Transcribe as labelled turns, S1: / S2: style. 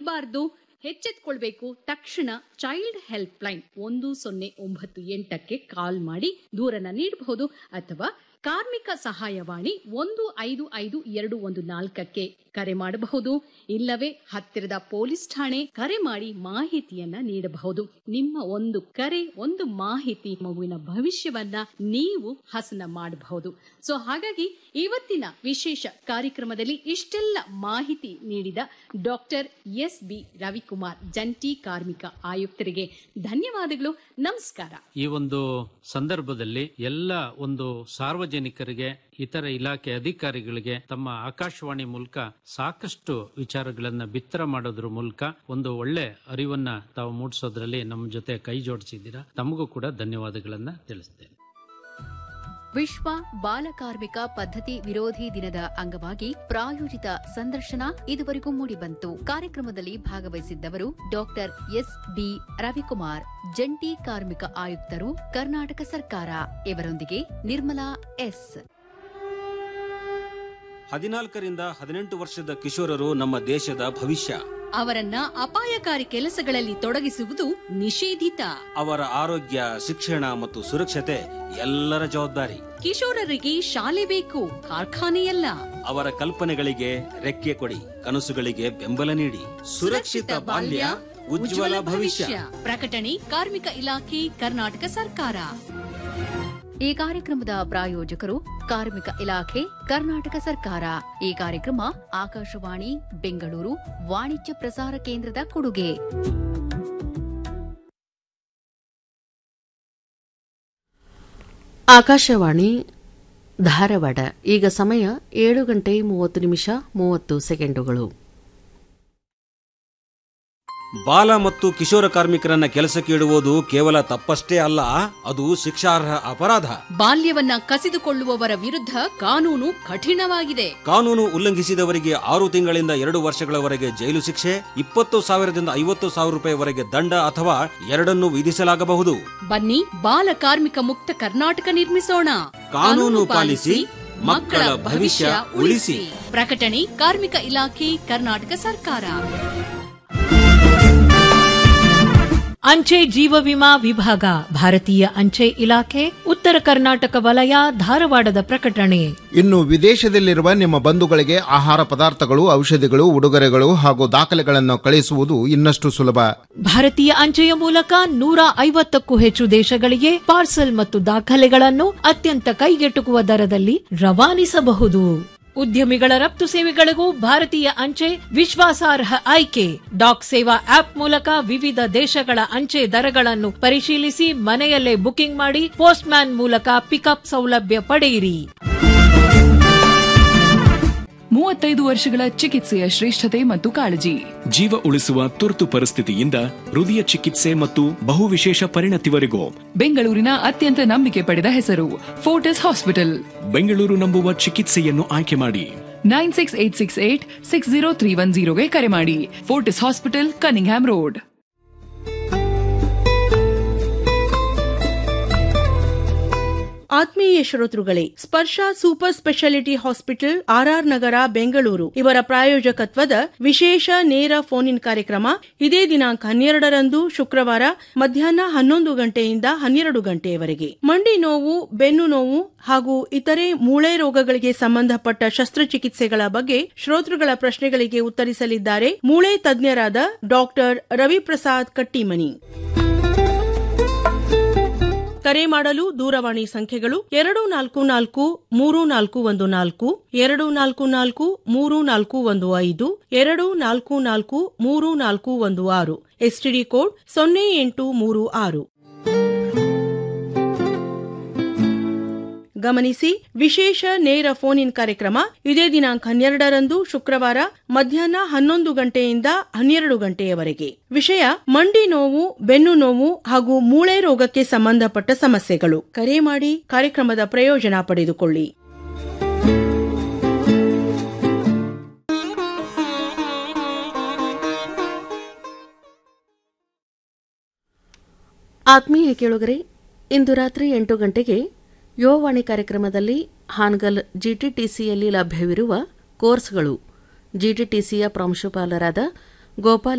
S1: ಮಲಗಬಾರದು ಎಚ್ಚೆತ್ಕೊಳ್ಬೇಕು ತಕ್ಷಣ child help line ಒಂದು ಸೊನ್ನೆ ಒಂಬತ್ತು ಎಂಟಕ್ಕೆ ಕಾಲ್ ಮಾಡಿ ದೂರನ್ನ ನೀಡಬಹುದು ಅಥವಾ ಕಾರ್ಮಿಕ ಸಹಾಯವಾಣಿ ಒಂದು ಐದು ಐದು ಎರಡು ಒಂದು ನಾಲ್ಕಕ್ಕೆ ಕರೆ ಮಾಡಬಹುದು ಇಲ್ಲವೇ ಹತ್ತಿರದ ಪೊಲೀಸ್ ಠಾಣೆ ಕರೆ ಮಾಡಿ ಮಾಹಿತಿಯನ್ನ ನೀಡಬಹುದು ನಿಮ್ಮ ಒಂದು ಕರೆ ಒಂದು ಮಾಹಿತಿ ಮಗುವಿನ ಭವಿಷ್ಯವನ್ನ ನೀವು ಹಸನ ಮಾಡಬಹುದು ಸೊ ಹಾಗಾಗಿ ಇವತ್ತಿನ ವಿಶೇಷ ಕಾರ್ಯಕ್ರಮದಲ್ಲಿ ಇಷ್ಟೆಲ್ಲ ಮಾಹಿತಿ ನೀಡಿದ ಡಾಕ್ಟರ್ ಎಸ್ ಬಿ ರವಿಕುಮಾರ್ ಜಂಟಿ ಕಾರ್ಮಿಕ ಆಯುಕ್ತರಿಗೆ ಧನ್ಯವಾದಗಳು ನಮಸ್ಕಾರ
S2: ಈ ಒಂದು ಸಂದರ್ಭದಲ್ಲಿ ಎಲ್ಲ ಒಂದು ಸಾರ್ವಜನಿಕರಿಗೆ ಇತರ ಇಲಾಖೆ ಅಧಿಕಾರಿಗಳಿಗೆ ತಮ್ಮ ಆಕಾಶವಾಣಿ ಮೂಲಕ ಸಾಕಷ್ಟು ವಿಚಾರಗಳನ್ನ ಬಿತ್ತರ ಮಾಡೋದ್ರ ಮೂಲಕ ಒಂದು ಒಳ್ಳೆ ಅರಿವನ್ನ ತಾವು ಮೂಡಿಸೋದ್ರಲ್ಲಿ ನಮ್ಮ ಜೊತೆ ಕೈ ಜೋಡಿಸಿದ್ದೀರಾ ತಮಗೂ ಕೂಡ ಧನ್ಯವಾದಗಳನ್ನ ತಿಳಿಸ್ತೇನೆ
S3: ವಿಶ್ವ ಬಾಲಕಾರ್ಮಿಕ ಪದ್ಧತಿ ವಿರೋಧಿ ದಿನದ ಅಂಗವಾಗಿ ಪ್ರಾಯೋಜಿತ ಸಂದರ್ಶನ ಇದುವರೆಗೂ ಮೂಡಿಬಂತು ಕಾರ್ಯಕ್ರಮದಲ್ಲಿ ಭಾಗವಹಿಸಿದ್ದವರು ಡಾಕ್ಟರ್ ಎಸ್ ಬಿ ರವಿಕುಮಾರ್ ಜಂಟಿ ಕಾರ್ಮಿಕ ಆಯುಕ್ತರು ಕರ್ನಾಟಕ ಸರ್ಕಾರ ಇವರೊಂದಿಗೆ ನಿರ್ಮಲಾ ಎಸ್
S4: ಹದಿನಾಲ್ಕರಿಂದ ಹದಿನೆಂಟು ವರ್ಷದ ಕಿಶೋರರು ನಮ್ಮ ದೇಶದ ಭವಿಷ್ಯ
S1: ಅವರನ್ನ ಅಪಾಯಕಾರಿ ಕೆಲಸಗಳಲ್ಲಿ ತೊಡಗಿಸುವುದು ನಿಷೇಧಿತ
S4: ಅವರ ಆರೋಗ್ಯ ಶಿಕ್ಷಣ ಮತ್ತು ಸುರಕ್ಷತೆ ಎಲ್ಲರ ಜವಾಬ್ದಾರಿ
S1: ಕಿಶೋರರಿಗೆ ಶಾಲೆ ಬೇಕು ಕಾರ್ಖಾನೆಯಲ್ಲ
S4: ಅವರ ಕಲ್ಪನೆಗಳಿಗೆ ರೆಕ್ಕೆ ಕೊಡಿ ಕನಸುಗಳಿಗೆ ಬೆಂಬಲ ನೀಡಿ ಸುರಕ್ಷಿತ ಬಾಲ್ಯ ಉಜ್ವಲ ಭವಿಷ್ಯ
S1: ಪ್ರಕಟಣೆ ಕಾರ್ಮಿಕ ಇಲಾಖೆ ಕರ್ನಾಟಕ ಸರ್ಕಾರ
S3: ಈ ಕಾರ್ಯಕ್ರಮದ ಪ್ರಾಯೋಜಕರು ಕಾರ್ಮಿಕ ಇಲಾಖೆ ಕರ್ನಾಟಕ ಸರ್ಕಾರ ಈ ಕಾರ್ಯಕ್ರಮ ಆಕಾಶವಾಣಿ ಬೆಂಗಳೂರು ವಾಣಿಜ್ಯ ಪ್ರಸಾರ ಕೇಂದ್ರದ ಕೊಡುಗೆ
S5: ಆಕಾಶವಾಣಿ ಧಾರವಾಡ ಈಗ ಸಮಯ ಏಳು ಗಂಟೆ ಮೂವತ್ತು ನಿಮಿಷ ಮೂವತ್ತು ಸೆಕೆಂಡುಗಳು
S4: ಬಾಲ ಮತ್ತು ಕಿಶೋರ ಕಾರ್ಮಿಕರನ್ನ ಕೆಲಸಕ್ಕೆ ಇಡುವುದು ಕೇವಲ ತಪ್ಪಷ್ಟೇ ಅಲ್ಲ ಅದು ಶಿಕ್ಷಾರ್ಹ ಅಪರಾಧ
S1: ಬಾಲ್ಯವನ್ನ ಕಸಿದುಕೊಳ್ಳುವವರ ವಿರುದ್ಧ ಕಾನೂನು ಕಠಿಣವಾಗಿದೆ
S4: ಕಾನೂನು ಉಲ್ಲಂಘಿಸಿದವರಿಗೆ ಆರು ತಿಂಗಳಿಂದ ಎರಡು ವರ್ಷಗಳವರೆಗೆ ಜೈಲು ಶಿಕ್ಷೆ ಇಪ್ಪತ್ತು ಸಾವಿರದಿಂದ ಐವತ್ತು ಸಾವಿರ ರೂಪಾಯಿವರೆಗೆ ದಂಡ ಅಥವಾ ಎರಡನ್ನು ವಿಧಿಸಲಾಗಬಹುದು
S1: ಬನ್ನಿ ಬಾಲ ಕಾರ್ಮಿಕ ಮುಕ್ತ ಕರ್ನಾಟಕ ನಿರ್ಮಿಸೋಣ
S4: ಕಾನೂನು ಪಾಲಿಸಿ ಮಕ್ಕಳ ಭವಿಷ್ಯ ಉಳಿಸಿ
S1: ಪ್ರಕಟಣೆ ಕಾರ್ಮಿಕ ಇಲಾಖೆ ಕರ್ನಾಟಕ ಸರ್ಕಾರ
S6: ಅಂಚೆ ಜೀವ ವಿಮಾ ವಿಭಾಗ ಭಾರತೀಯ ಅಂಚೆ ಇಲಾಖೆ ಉತ್ತರ ಕರ್ನಾಟಕ ವಲಯ ಧಾರವಾಡದ ಪ್ರಕಟಣೆ
S7: ಇನ್ನು ವಿದೇಶದಲ್ಲಿರುವ ನಿಮ್ಮ ಬಂಧುಗಳಿಗೆ ಆಹಾರ ಪದಾರ್ಥಗಳು ಔಷಧಿಗಳು ಉಡುಗೊರೆಗಳು ಹಾಗೂ ದಾಖಲೆಗಳನ್ನು ಕಳಿಸುವುದು ಇನ್ನಷ್ಟು ಸುಲಭ
S6: ಭಾರತೀಯ ಅಂಚೆಯ ಮೂಲಕ ನೂರ ಐವತ್ತಕ್ಕೂ ಹೆಚ್ಚು ದೇಶಗಳಿಗೆ ಪಾರ್ಸಲ್ ಮತ್ತು ದಾಖಲೆಗಳನ್ನು ಅತ್ಯಂತ ಕೈಗೆಟುಕುವ ದರದಲ್ಲಿ ರವಾನಿಸಬಹುದು ಉದ್ಯಮಿಗಳ ರಫ್ತು ಸೇವೆಗಳಿಗೂ ಭಾರತೀಯ ಅಂಚೆ ವಿಶ್ವಾಸಾರ್ಹ ಆಯ್ಕೆ ಡಾಕ್ ಸೇವಾ ಆಪ್ ಮೂಲಕ ವಿವಿಧ ದೇಶಗಳ ಅಂಚೆ ದರಗಳನ್ನು ಪರಿಶೀಲಿಸಿ ಮನೆಯಲ್ಲೇ ಬುಕಿಂಗ್ ಮಾಡಿ ಪೋಸ್ಟ್ ಮ್ಯಾನ್ ಮೂಲಕ ಪಿಕಪ್ ಸೌಲಭ್ಯ ಪಡೆಯಿರಿ
S8: ಮೂವತ್ತೈದು ವರ್ಷಗಳ ಚಿಕಿತ್ಸೆಯ ಶ್ರೇಷ್ಠತೆ ಮತ್ತು ಕಾಳಜಿ
S9: ಜೀವ ಉಳಿಸುವ ತುರ್ತು ಪರಿಸ್ಥಿತಿಯಿಂದ ಹೃದಯ ಚಿಕಿತ್ಸೆ ಮತ್ತು ಬಹುವಿಶೇಷ ಪರಿಣತಿವರೆಗೂ
S8: ಬೆಂಗಳೂರಿನ ಅತ್ಯಂತ ನಂಬಿಕೆ ಪಡೆದ ಹೆಸರು ಫೋರ್ಟಿಸ್ ಹಾಸ್ಪಿಟಲ್
S9: ಬೆಂಗಳೂರು ನಂಬುವ ಚಿಕಿತ್ಸೆಯನ್ನು ಆಯ್ಕೆ ಮಾಡಿ
S8: nine six eight six eight six zero three one ಜೀರೋಗೆ ಕರೆ ಮಾಡಿ ಫೋರ್ಟಿಸ್ ಹಾಸ್ಪಿಟಲ್ ಕನಿಂಗ್ಹ್ಯಾಮ್ ರೋಡ್
S10: ಆತ್ಮೀಯ ಶ್ರೋತೃಗಳೇ Sparsh super speciality hospital R R Nagar Bengaluru ಇವರ ಪ್ರಾಯೋಜಕತ್ವದ ವಿಶೇಷ ನೇರ ಫೋನ್ ಇನ್ ಕಾರ್ಯಕ್ರಮ ಇದೇ ದಿನಾಂಕ ಹನ್ನೆರಡರಂದು ಶುಕ್ರವಾರ ಮಧ್ಯಾಹ್ನ ಹನ್ನೊಂದು ಗಂಟೆಯಿಂದ ಹನ್ನೆರಡು ಗಂಟೆಯವರೆಗೆ ಮಂಡಿ ನೋವು ಬೆನ್ನು ನೋವು ಹಾಗೂ ಇತರೆ ಮೂಳೆ ರೋಗಗಳಿಗೆ ಸಂಬಂಧಪಟ್ಟ ಶಸ್ತ್ರಚಿಕಿತ್ಸೆಗಳ ಬಗ್ಗೆ ಶ್ರೋತೃಗಳ ಪ್ರಶ್ನೆಗಳಿಗೆ ಉತ್ತರಿಸಲಿದ್ದಾರೆ ಮೂಳೆ ತಜ್ಞರಾದ ಡಾಕ್ಟರ್ ರವಿಪ್ರಸಾದ್ ಕಟ್ಟಿಮನಿ ಕರೆ ಮಾಡಲು ದೂರವಾಣಿ ಸಂಖ್ಯೆಗಳು ಎರಡು ನಾಲ್ಕು ನಾಲ್ಕು ಮೂರು ನಾಲ್ಕು ಒಂದು ನಾಲ್ಕು ಎರಡು ನಾಲ್ಕು ನಾಲ್ಕು ಮೂರು ನಾಲ್ಕು ಒಂದು ಐದು ಎರಡು ನಾಲ್ಕು ನಾಲ್ಕು ಮೂರು ನಾಲ್ಕು ಒಂದು ಆರು ಎಸ್ಟಿಡಿ ಕೋಡ್ ಸೊನ್ನೆ ಎಂಟು ಮೂರು ಆರು ಗಮನಿಸಿ ವಿಶೇಷ ನೇರ ಫೋನ್ ಇನ್ ಕಾರ್ಯಕ್ರಮ ಇದೇ ದಿನಾಂಕ ಹನ್ನೆರಡರಂದು ಶುಕ್ರವಾರ ಮಧ್ಯಾಹ್ನ ಹನ್ನೊಂದು ಗಂಟೆಯಿಂದ ಹನ್ನೆರಡು ಗಂಟೆಯವರೆಗೆ ವಿಷಯ ಮಂಡಿ ನೋವು ಬೆನ್ನು ನೋವು ಹಾಗೂ ಮೂಳೆ ರೋಗಕ್ಕೆ ಸಂಬಂಧಪಟ್ಟ ಸಮಸ್ಯೆಗಳು ಕರೆ ಮಾಡಿ ಕಾರ್ಯಕ್ರಮದ ಪ್ರಯೋಜನ ಪಡೆದುಕೊಳ್ಳಿ
S5: ಆತ್ಮೀಯ ಕೇಳುಗರೆ ಇಂದು ರಾತ್ರಿ ಎಂಟು ಗಂಟೆಗೆ ಯುವವಾಣಿ ಕಾರ್ಯಕ್ರಮದಲ್ಲಿ ಹಾನಗಲ್ ಜಿಟಿಟಿಸಿಯಲ್ಲಿ ಲಭ್ಯವಿರುವ ಕೋರ್ಸ್ಗಳು ಜಿಟಿಟಿಸಿಯ ಪ್ರಾಂಶುಪಾಲರಾದ ಗೋಪಾಲ್